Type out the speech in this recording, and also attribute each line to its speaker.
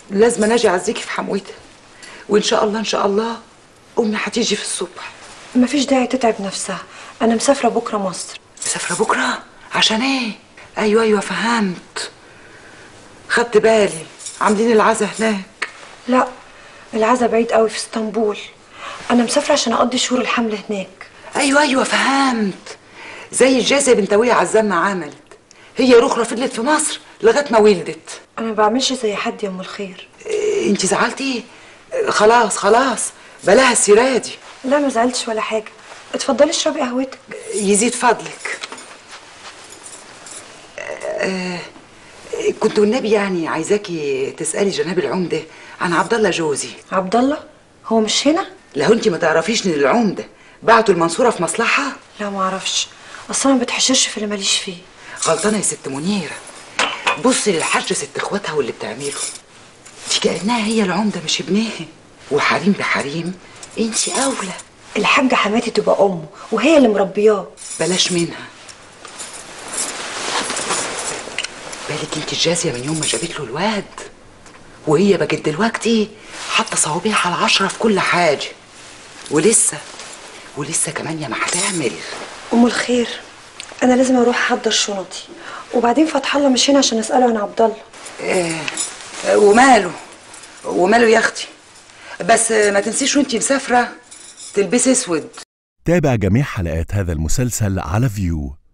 Speaker 1: لازم أنا اجي اعزيكي في حموتها وان شاء الله ان شاء الله امي هتيجي في الصبح
Speaker 2: مفيش داعي تتعب نفسها انا مسافره بكره مصر
Speaker 1: مسافره بكره عشان ايه ايوه ايوه فهمت خدت بالي عاملين العزا هناك
Speaker 2: لا العزا بعيد قوي في اسطنبول انا مسافره عشان اقضي شهور الحمل هناك
Speaker 1: ايوه ايوه فهمت زي الجازة بنتوية عزام ما عملت هي رخرة فضلت في مصر لغايه ما ولدت
Speaker 2: انا ما بعملش زي حد يا ام الخير
Speaker 1: إيه، انت زعلتي إيه، خلاص خلاص بلاها السيره دي
Speaker 2: لا ما زعلتش ولا حاجه اتفضلي اشربي قهوتك
Speaker 1: يزيد فضلك آه، كنت والنبي يعني عايزاكي تسالي جناب العمده عن عبد الله جوزي
Speaker 2: عبد الله هو مش هنا
Speaker 1: لو انت ما تعرفيش ان العمده بعتوا المنصوره في مصلحه
Speaker 2: لا ما اعرفش اصلا ما بتحشرش في اللي ماليش فيه
Speaker 1: غلطانه يا ست منيره بصي للحاج ست اخواتها واللي بتعمله دي كانها هي العمده مش ابنها وحريم بحريم انت اولى
Speaker 2: الحاجه حماتي تبقى امه وهي اللي مربياه
Speaker 1: بلاش منها بالك انت الجازيه من يوم ما جابت له الواد وهي بقت دلوقتي حاطه صوابيها على العشره في كل حاجه ولسه ولسه كمان يا ما هتعمل
Speaker 2: ام الخير انا لازم اروح احضر شنطي وبعدين فتح الله مش هنا عشان اساله عن عبد الله
Speaker 1: آه آه، وماله وماله يا اختي بس آه، ما تنسيش وانت مسافره تلبسي اسود
Speaker 3: تابع جميع حلقات هذا المسلسل على فيو